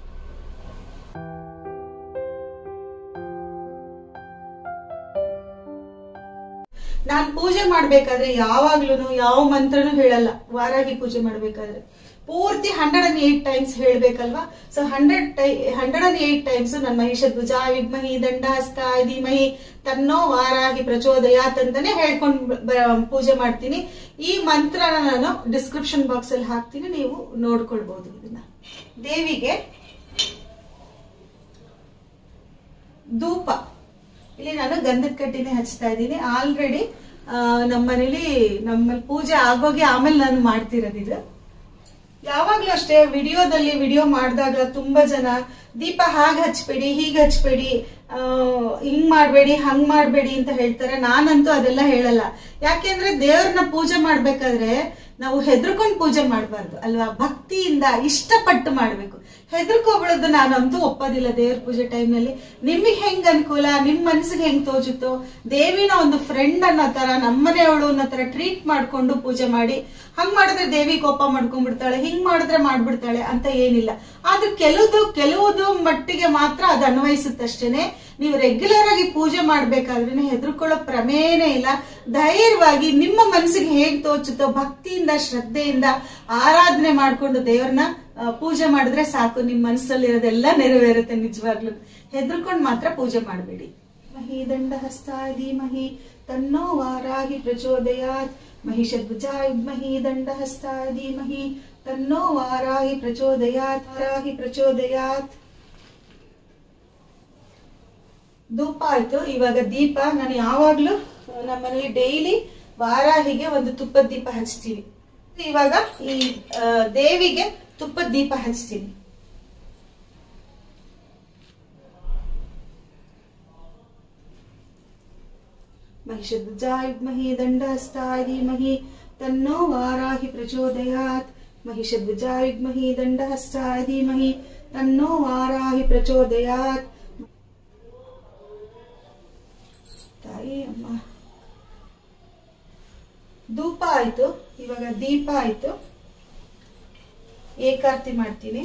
ನಾನ್ ಪೂಜೆ ಮಾಡ್ಬೇಕಾದ್ರೆ ಯಾವಾಗ್ಲೂ ಯಾವ ಮಂತ್ರನೂ ಹೇಳಲ್ಲ ವಾರಾಗಿ ಪೂಜೆ ಮಾಡ್ಬೇಕಾದ್ರೆ ಪೂರ್ತಿ ಹಂಡ್ರೆಡ್ ಅಂಡ್ ಏಟ್ ಟೈಮ್ಸ್ ಹೇಳ್ಬೇಕಲ್ವಾ ಸೊ ಹಂಡ್ರೆಡ್ ಟೈ ಹಂಡ್ರೆಡ್ ಅಂಡ್ ಏಟ್ ಟೈಮ್ಸ್ ನನ್ನ ಮಹಿಷ ಧ್ವಜ ವಿದ್ಮಹಿ ದಂಡಹಸ್ತ ಧೀಮಹಿ ತನ್ನೋ ವಾರಾಗಿ ಪ್ರಚೋದಯಾತ್ ಅಂತಾನೆ ಹೇಳ್ಕೊಂಡ್ ಬ- ಬ- ಪೂಜೆ ಮಾಡ್ತೀನಿ ಈ ಮಂತ್ರನ ನಾನು ಡಿಸ್ಕ್ರಿಪ್ಷನ್ ಬಾಕ್ಸ್ ಅಲ್ಲಿ ಹಾಕ್ತೀನಿ ನೀವು ನೋಡ್ಕೊಳ್ಬಹುದು ಇದನ್ನ ದೇವಿಗೆ ಧೂಪ ಇಲ್ಲಿ ನಾನು ಗಂಧದ ಕಡ್ಡಿನೇ ಹಚ್ತಾ ಇದ್ದೀನಿ ಆಲ್ರೆಡಿ ನಮ್ಮ ಮನೇಲಿ ನಮ್ಮಲ್ಲಿ ಪೂಜೆ ಆಗೋಗಿ ಆಮೇಲೆ ನಾನು ಮಾಡ್ತಿರೋದು ಇದು ಯಾವಾಗ್ಲೂ ಅಷ್ಟೇ ವಿಡಿಯೋದಲ್ಲಿ ವಿಡಿಯೋ ಮಾಡಿದಾಗ ತುಂಬಾ ಜನ ದೀಪ ಹಾಗೆ ಹಚ್ಬೇಡಿ ಹೀಗೆ ಹಚ್ಬೇಡಿ ಆ, ಹಿಂಗ್ ಮಾಡ್ಬೇಡಿ ಹಂಗ್ ಮಾಡ್ಬೇಡಿ ಅಂತ ಹೇಳ್ತಾರೆ ನಾನಂತೂ ಅದೆಲ್ಲ ಹೇಳಲ್ಲ ಯಾಕೆಂದ್ರೆ ದೇವ್ರನ್ನ ಪೂಜೆ ಮಾಡ್ಬೇಕಾದ್ರೆ ನಾವು ಹೆದರ್ಕೊಂಡು ಪೂಜೆ ಮಾಡಬಾರ್ದು ಅಲ್ವಾ ಭಕ್ತಿಯಿಂದ ಇಷ್ಟಪಟ್ಟು ಮಾಡ್ಬೇಕು ಹೆದರ್ಕೊಬಿಡೋದು ನಾನಂತೂ ಒಪ್ಪೋದಿಲ್ಲ ದೇವ್ರ ಪೂಜೆ ಟೈಮ್ನಲ್ಲಿ ನಿಮಗೆ ಹೆಂಗ್ ಅನುಕೂಲ ನಿಮ್ ಮನ್ಸಿಗೆ ಹೆಂಗ್ ತೋಚುತ್ತೋ ದೇವಿನ ಒಂದು ಫ್ರೆಂಡ್ ಅನ್ನೋ ತರ ನಮ್ಮನೆಯವಳು ಅನ್ನೋ ತರ ಟ್ರೀಟ್ ಮಾಡ್ಕೊಂಡು ಪೂಜೆ ಮಾಡಿ ಹಂಗ್ ಮಾಡಿದ್ರೆ ದೇವಿ ಕೋಪ ಮಾಡ್ಕೊಂಡ್ಬಿಡ್ತಾಳೆ ಹಿಂಗ್ ಮಾಡಿದ್ರೆ ಮಾಡ್ಬಿಡ್ತಾಳೆ ಅಂತ ಏನಿಲ್ಲ ಆದ್ರೆ ಕೆಲವುದು ಕೆಲವುದು ಮಟ್ಟಿಗೆ ಮಾತ್ರ ಅದು ಅನ್ವಯಿಸುತ್ತಷ್ಟೇನೆ ನೀವು ರೆಗ್ಯುಲರ್ ಆಗಿ ಪೂಜೆ ಮಾಡ್ಬೇಕಾದ್ರೆ ಹೆದರ್ಕೊಳ್ಳೋ ಪ್ರಮೇಯನೇ ಇಲ್ಲ ಧೈರ್ಯವಾಗಿ ನಿಮ್ಮ ಮನಸ್ಸಿಗೆ ಹೇಗ್ ತೋಚುತ್ತೋ ಭಕ್ತಿಯಿಂದ ಶ್ರದ್ಧೆಯಿಂದ ಆರಾಧನೆ ಮಾಡ್ಕೊಂಡು ದೇವ್ರನ್ನ ಆ, ಪೂಜೆ ಮಾಡಿದ್ರೆ ಸಾಕು ನಿಮ್ ಮನಸ್ಸಲ್ಲಿರೋದೆಲ್ಲ ನೆರವೇರುತ್ತೆ ನಿಜವಾಗ್ಲು ಹೆದರ್ಕೊಂಡು ಮಾತ್ರ ಪೂಜೆ ಮಾಡಬೇಡಿ ಮಹಿ ದಂಡ ಹಸ್ತಾದಿ ಮಹಿ ತನ್ನೋ ವಾರಾಹಿ ಪ್ರಚೋದಯಾತ್ ಮಹಿಷಧ್ವಜಾಯ ಮಹಿ ದಂಡ ಹಸ್ತಾದಿ ಮಹಿ ತನ್ನೋ ವಾರಾಹಿ ಪ್ರಚೋದಯಾತ್ ವಾರಾಹಿ ಪ್ರಚೋದಯಾತ್ ಧೂಪ ಆಯ್ತು ಇವಾಗ ದೀಪ ನಾನು ಯಾವಾಗ್ಲೂ ನಮ್ಮನೇಲಿ ಡೈಲಿ ವಾರಾಹಿಗೆ ಒಂದು ತುಪ್ಪದ ದೀಪ ಹಚ್ತೀವಿ ಇವಾಗ ಈ ಆ, ದೇವಿಗೆ ತುಪ್ಪದ ದೀಪ ಹಚ್ತೀನಿ महिषध्वजायुग्महि दण्डहस्ताय धीमहि तन्नो वाराहि प्रचोदयात् महिषध्वजायुग्महि दण्डहस्ताय धीमहि तन्नो वाराहि प्रचोदयात् ತಾಯಿ ಅಮ್ಮ ಧೂಪ ಆಯ್ತು ಇವಾಗ ದೀಪ ಆಯ್ತು ಏಕಾರ್ತಿ ಮಾಡ್ತೀನಿ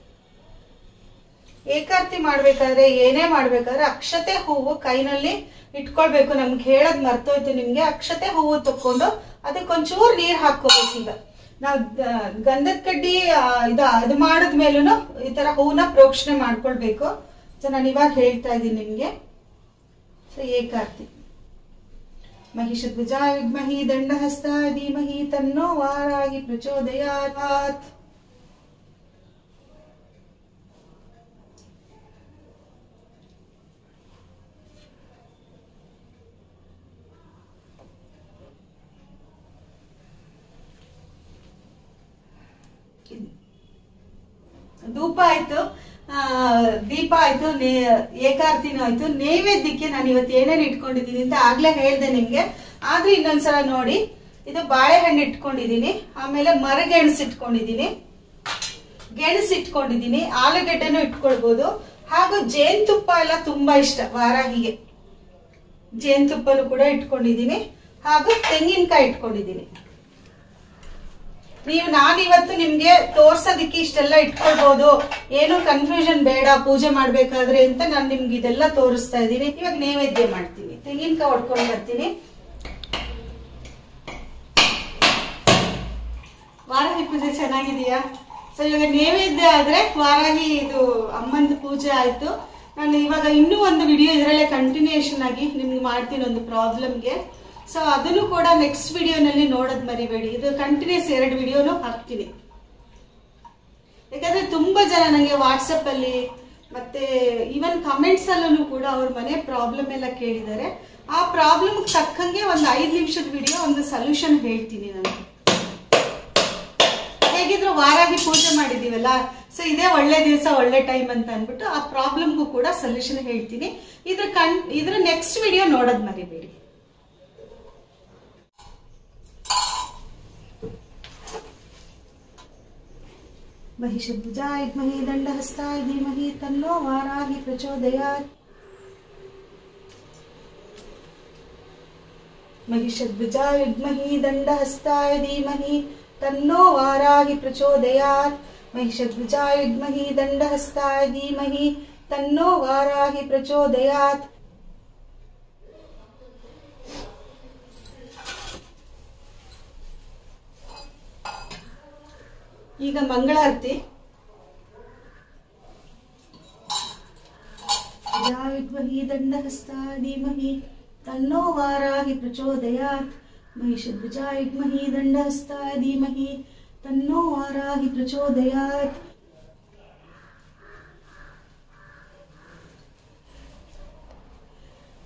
ಏಕಾರ್ತಿ ಮಾಡ್ಬೇಕಾದ್ರೆ ಏನೇ ಮಾಡ್ಬೇಕಾದ್ರೆ ಅಕ್ಷತೆ ಹೂವು ಕೈನಲ್ಲಿ ಇಟ್ಕೊಳ್ಬೇಕು ನಮ್ಗೆ ಹೇಳದ್ ಮರ್ತೋಯ್ತು ನಿಮ್ಗೆ ಅಕ್ಷತೆ ಹೂವು ತಕೊಂಡು ಅದಕ್ಕೊಂಚೂರು ನೀರ್ ಹಾಕೋಬೇಕು ಈಗ ನಾವು ಗಂಧದ ಕಡ್ಡಿ ಆ, ಇದು ಅದು ಮಾಡಿದ್ಮೇಲೂ ಈ ತರ ಹೂವನ್ನ ಪ್ರೋಕ್ಷಣೆ ಮಾಡ್ಕೊಳ್ಬೇಕು ಸೊ ನಾನು ಇವಾಗ ಹೇಳ್ತಾ ಇದ್ದೀನಿ ನಿಮ್ಗೆ ಸೊ ಏಕಾರ್ತಿ महिषध्वजाय विद्महि दण्डहस्ताय धीमहि तन्नो वाराहि प्रचोदयात् ಧೂಪ ಆಯ್ತು ಆ, ದೀಪ ಆಯ್ತು ನೇ- ಏಕಾರ್ತಿನೂ ಆಯ್ತು ನೈವೇದ್ಯಕ್ಕೆ ನಾನು ಇವತ್ತು ಏನೇನು ಇಟ್ಕೊಂಡಿದ್ದೀನಿ ಅಂತ ಆಗ್ಲೇ ಹೇಳ್ದೆ ನಿಮ್ಗೆ ಆದ್ರೆ ಇನ್ನೊಂದ್ಸಲ ನೋಡಿ ಇದು ಬಾಳೆಹಣ್ಣು ಇಟ್ಕೊಂಡಿದ್ದೀನಿ ಆಮೇಲೆ ಮರಗೆಣಸು ಇಟ್ಕೊಂಡಿದ್ದೀನಿ ಗೆಣಸು ಇಟ್ಕೊಂಡಿದ್ದೀನಿ ಆಲೂಗಡ್ಡೆನೂ ಇಟ್ಕೊಳ್ಬೋದು ಹಾಗೂ ಜೇನುತುಪ್ಪ ಎಲ್ಲ ತುಂಬಾ ಇಷ್ಟ ವಾರಾಹಿಗೆ ಜೇನುತುಪ್ಪನು ಕೂಡ ಇಟ್ಕೊಂಡಿದ್ದೀನಿ ಹಾಗೂ ತೆಂಗಿನಕಾಯಿ ಇಟ್ಕೊಂಡಿದ್ದೀನಿ ನೀವು ನಾನಿವತ್ತು ನಿಮ್ಗೆ ತೋರ್ಸೋದಿಕ್ಕೆ ಇಷ್ಟೆಲ್ಲ ಇಟ್ಕೊಳ್ಬಹುದು ಏನು ಕನ್ಫ್ಯೂಷನ್ ಬೇಡ ಪೂಜೆ ಮಾಡ್ಬೇಕಾದ್ರೆ ಅಂತ ನಾನು ನಿಮ್ಗೆ ಇದೆಲ್ಲ ತೋರಿಸ್ತಾ ಇದ್ದೀನಿ ಇವಾಗ ನೈವೇದ್ಯ ಮಾಡ್ತೀನಿ ತೆಂಗಿನಕಾಯಿ ಹೊಡ್ಕೊಂಡು ಬರ್ತೀನಿ ವಾರಾಹಿ ಪೂಜೆ ಚೆನ್ನಾಗಿದೆಯಾ ಸೊ ಇವಾಗ ನೈವೇದ್ಯ ಆದ್ರೆ ವಾರಾಹಿ ಇದು ಅಮ್ಮಂದು ಪೂಜೆ ಆಯ್ತು ನಾನು ಇವಾಗ ಇನ್ನೂ ಒಂದು ವಿಡಿಯೋ ಇದರಲ್ಲೇ ಕಂಟಿನ್ಯೂಷನ್ ಆಗಿ ನಿಮ್ಗೆ ಮಾಡ್ತೀನಿ ಒಂದು ಪ್ರಾಬ್ಲಮ್ಗೆ ಸೊ ಅದನ್ನು ಕೂಡ ನೆಕ್ಸ್ಟ್ ವಿಡಿಯೋನಲ್ಲಿ ನೋಡೋದ್ ಮರಿಬೇಡಿ ಇದು ಕಂಟಿನ್ಯೂಸ್ ಎರಡು ವಿಡಿಯೋನು ಹಾಕ್ತೀನಿ ಯಾಕಂದ್ರೆ ತುಂಬಾ ಜನ ನನಗೆ ವಾಟ್ಸಪ್ ಅಲ್ಲಿ ಮತ್ತೆ ಈವನ್ ಕಮೆಂಟ್ಸ್ ಅಲ್ಲೂ ಕೂಡ ಅವ್ರ ಮನೆ ಪ್ರಾಬ್ಲಮ್ ಎಲ್ಲ ಕೇಳಿದ್ದಾರೆ ಆ ಪ್ರಾಬ್ಲಮ್ ತಕ್ಕಂಗೆ ಒಂದು ಐದು ನಿಮಿಷದ ವಿಡಿಯೋ ಒಂದು ಸೊಲ್ಯೂಷನ್ ಹೇಳ್ತೀನಿ ನಾನು ಹೇಗಿದ್ರು ವಾರಾಗಿ ಪೂಜೆ ಮಾಡಿದೀವಲ್ಲ ಸೊ ಇದೇ ಒಳ್ಳೆ ದಿವಸ ಒಳ್ಳೆ ಟೈಮ್ ಅಂತ ಅಂದ್ಬಿಟ್ಟು ಆ ಪ್ರಾಬ್ಲಮ್ಗೂ ಕೂಡ ಸೊಲ್ಯೂಷನ್ ಹೇಳ್ತೀನಿ ಇದ್ರ ಕಣ್ ಇದ್ರ ನೆಕ್ಸ್ಟ್ ವಿಡಿಯೋ ನೋಡೋದ್ ಮರಿಬೇಡಿ महिषध्वजाय विद्महे दण्डहस्ताय धीमहि तन्नो वाराहि प्रचोदयात् महिषध्वजाय विद्महे दण्डहस्ताय धीमहि तन्नो वाराहि प्रचोदयात् महिषध्वजाय विद्महे दण्डहस्ताय धीमहि तन्नो वाराहि प्रचोदयात् ಈಗ ಮಂಗಳಾರತಿ या विद्महि दण्डहस्ता धीमहि तन्नो वाराहि प्रचोदयात् महिषध्वजा विद्महि दण्डहस्ता धीमहि तन्नो वाराहि प्रचोदयात्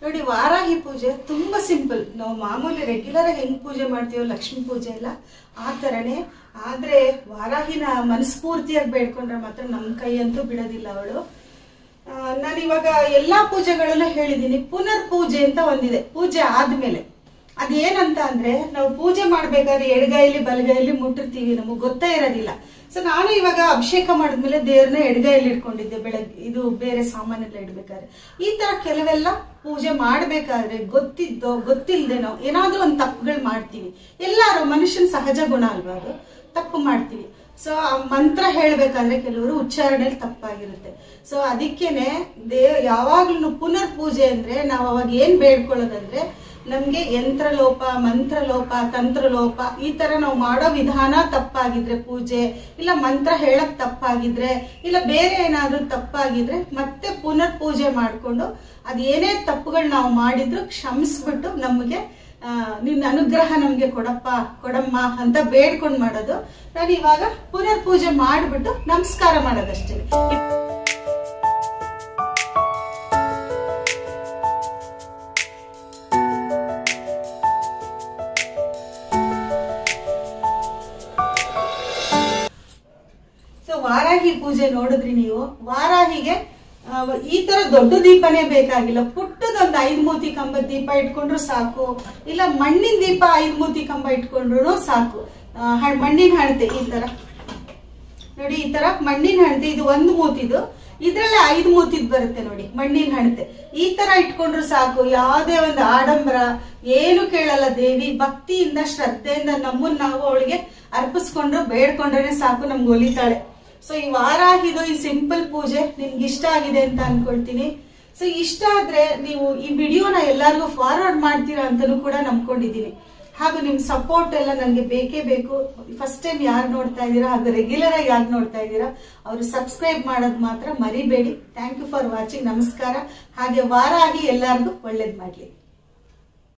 ನೋಡಿ ವಾರಾಹಿ ಪೂಜೆ ತುಂಬಾ ಸಿಂಪಲ್ ನಾವು ಮಾಮೂಲಿ ರೆಗ್ಯುಲರ್ ಹೆಂಗ್ ಪೂಜೆ ಮಾಡ್ತೀವೋ ಲಕ್ಷ್ಮೀ ಪೂಜೆ ಎಲ್ಲ ಆ ತರನೇ ಆದ್ರೆ ವಾರಾಹಿನ ಮನಸ್ಫೂರ್ತಿಯಾಗಿ ಬೇಡ್ಕೊಂಡ್ರೆ ಮಾತ್ರ ನಮ್ ಕೈ ಅಂತೂ ಬಿಡೋದಿಲ್ಲ ಅವಳು ನಾನು ಇವಾಗ ಎಲ್ಲಾ ಪೂಜೆಗಳಲ್ಲೂ ಹೇಳಿದೀನಿ ಪುನರ್ ಪೂಜೆ ಅಂತ ಒಂದಿದೆ ಪೂಜೆ ಆದ್ಮೇಲೆ ಅದೇನಂತ ಅಂದ್ರೆ ನಾವು ಪೂಜೆ ಮಾಡ್ಬೇಕಾದ್ರೆ ಎಡಗೈಲಿ ಬಲಗೈಲಿ ಮುಟ್ಟಿರ್ತೀವಿ ನಮಗ್ ಗೊತ್ತೇ ಇರೋದಿಲ್ಲ ಸೊ ನಾನು ಇವಾಗ ಅಭಿಷೇಕ ಮಾಡಿದ್ಮೇಲೆ ದೇವ್ರನ್ನ ಎಡಗೈಲಿ ಇಟ್ಕೊಂಡಿದ್ದೆ ಬೆಳಗ್ಗೆ ಇದು ಬೇರೆ ಸಾಮಾನೆಲ್ಲ ಇಡ್ಬೇಕಾದ್ರೆ ಈ ತರ ಕೆಲವೆಲ್ಲ ಪೂಜೆ ಮಾಡ್ಬೇಕಾದ್ರೆ ಗೊತ್ತಿದ್ದೋ ಗೊತ್ತಿಲ್ಲದೆ ನಾವು ಏನಾದ್ರೂ ಒಂದು ತಪ್ಪುಗಳು ಮಾಡ್ತೀವಿ ಎಲ್ಲಾರು ಮನುಷ್ಯನ ಸಹಜ ಗುಣ ಅಲ್ವಾ ಅದು ತಪ್ಪು ಮಾಡ್ತೀವಿ ಸೊ ಆ ಮಂತ್ರ ಹೇಳ್ಬೇಕಾದ್ರೆ ಕೆಲವರು ಉಚ್ಚಾರಣೆಯಲ್ಲಿ ತಪ್ಪಾಗಿರುತ್ತೆ ಸೊ ಅದಕ್ಕೇನೆ ದೇವ್ ಯಾವಾಗ್ಲೂ ಪುನರ್ ಪೂಜೆ ಅಂದ್ರೆ ನಾವು ಅವಾಗ ಏನ್ ಬೇಡ್ಕೊಳ್ಳೋದಂದ್ರೆ ನಮ್ಗೆ ಯಂತ್ರಲೋಪ ಮಂತ್ರಲೋಪ ತಂತ್ರಲೋಪ ಈ ತರ ನಾವು ಮಾಡೋ ವಿಧಾನ ತಪ್ಪಾಗಿದ್ರೆ ಪೂಜೆ ಇಲ್ಲ ಮಂತ್ರ ಹೇಳಕ್ ತಪ್ಪಾಗಿದ್ರೆ ಇಲ್ಲ ಬೇರೆ ಏನಾದ್ರೂ ತಪ್ಪಾಗಿದ್ರೆ ಮತ್ತೆ ಪುನರ್ ಪೂಜೆ ಮಾಡ್ಕೊಂಡು ಅದೇನೇ ತಪ್ಪುಗಳು ನಾವು ಮಾಡಿದ್ರು ಕ್ಷಮಿಸ್ಬಿಟ್ಟು ನಮಗೆ ಆ, ನಿನ್ನ ಅನುಗ್ರಹ ನಮ್ಗೆ ಕೊಡಪ್ಪ ಕೊಡಮ್ಮ ಅಂತ ಬೇಡ್ಕೊಂಡ್ ಮಾಡೋದು ನಾನು ಇವಾಗ ಪುನರ್ ಪೂಜೆ ಮಾಡ್ಬಿಟ್ಟು ನಮಸ್ಕಾರ ಮಾಡೋದಷ್ಟೇ ಸೊ ವಾರಾಹಿ ಪೂಜೆ ನೋಡಿದ್ರಿ ನೀವು ವಾರಾಹಿಗೆ ಆ, ಈ ತರ ದೊಡ್ಡ ದೀಪನೇ ಬೇಕಾಗಿಲ್ಲ ಪುಟ್ಟದೊಂದು ಐದ್ ಮೂತಿ ಕಂಬದ ದೀಪ ಇಟ್ಕೊಂಡ್ರು ಸಾಕು ಇಲ್ಲ ಮಣ್ಣಿನ ದೀಪ ಐದ್ ಮೂತಿ ಕಂಬ ಇಟ್ಕೊಂಡ್ರು ಸಾಕು ಆ, ಹ- ಮಣ್ಣಿನ ಹಣತೆ ಈ ತರ ನೋಡಿ ಈ ತರ ಮಣ್ಣಿನ ಹಣತೆ ಇದು ಒಂದು ಮೂತಿದು ಇದ್ರಲ್ಲೇ ಐದು ಮೂತಿದ್ ಬರುತ್ತೆ ನೋಡಿ ಮಣ್ಣಿನ ಹಣತೆ ಈ ತರ ಇಟ್ಕೊಂಡ್ರು ಸಾಕು ಯಾವುದೇ ಒಂದು ಆಡಂಬರ ಏನು ಕೇಳಲ್ಲ ದೇವಿ ಭಕ್ತಿಯಿಂದ ಶ್ರದ್ಧೆಯಿಂದ ನಮ್ಮನ್ನ ನಾವು ಅವಳಿಗೆ ಅರ್ಪಿಸ್ಕೊಂಡ್ರು ಬೇಡ್ಕೊಂಡ್ರೆ ಸಾಕು ನಮ್ಗೆ ಒಲಿತಾಳೆ ಸೊ ಈ ವಾರಾಹಿದು ಈ ಸಿಂಪಲ್ ಪೂಜೆ ನಿಮ್ಗೆ ಇಷ್ಟ ಆಗಿದೆ ಅಂತ ಅನ್ಕೊಳ್ತೀನಿ ಸೊ ಇಷ್ಟ ಆದ್ರೆ ನೀವು ಈ ವಿಡಿಯೋನ ಎಲ್ಲರಿಗೂ ಫಾರ್ವರ್ಡ್ ಮಾಡ್ತೀರಾ ಅಂತಾನೂ ಕೂಡ ನಂಬ್ಕೊಂಡಿದ್ದೀನಿ ಹಾಗೂ ನಿಮ್ ಸಪೋರ್ಟ್ ಎಲ್ಲ ನನಗೆ ಬೇಕೇ ಬೇಕು ಫಸ್ಟ್ ಟೈಮ್ ಯಾರು ನೋಡ್ತಾ ಇದ್ದೀರಾ ಹಾಗೂ ರೆಗ್ಯುಲರ್ ಆಗಿ ಯಾರು ನೋಡ್ತಾ ಇದ್ದೀರಾ ಅವರು ಸಬ್ಸ್ಕ್ರೈಬ್ ಮಾಡೋದು ಮಾತ್ರ ಮರಿಬೇಡಿ ಥ್ಯಾಂಕ್ ಯು ಫಾರ್ ವಾಚಿಂಗ್ ನಮಸ್ಕಾರ ಹಾಗೆ ವಾರ ಆಗಿ ಎಲ್ಲರಿಗೂ ಒಳ್ಳೇದ್ ಮಾಡ್ಲಿ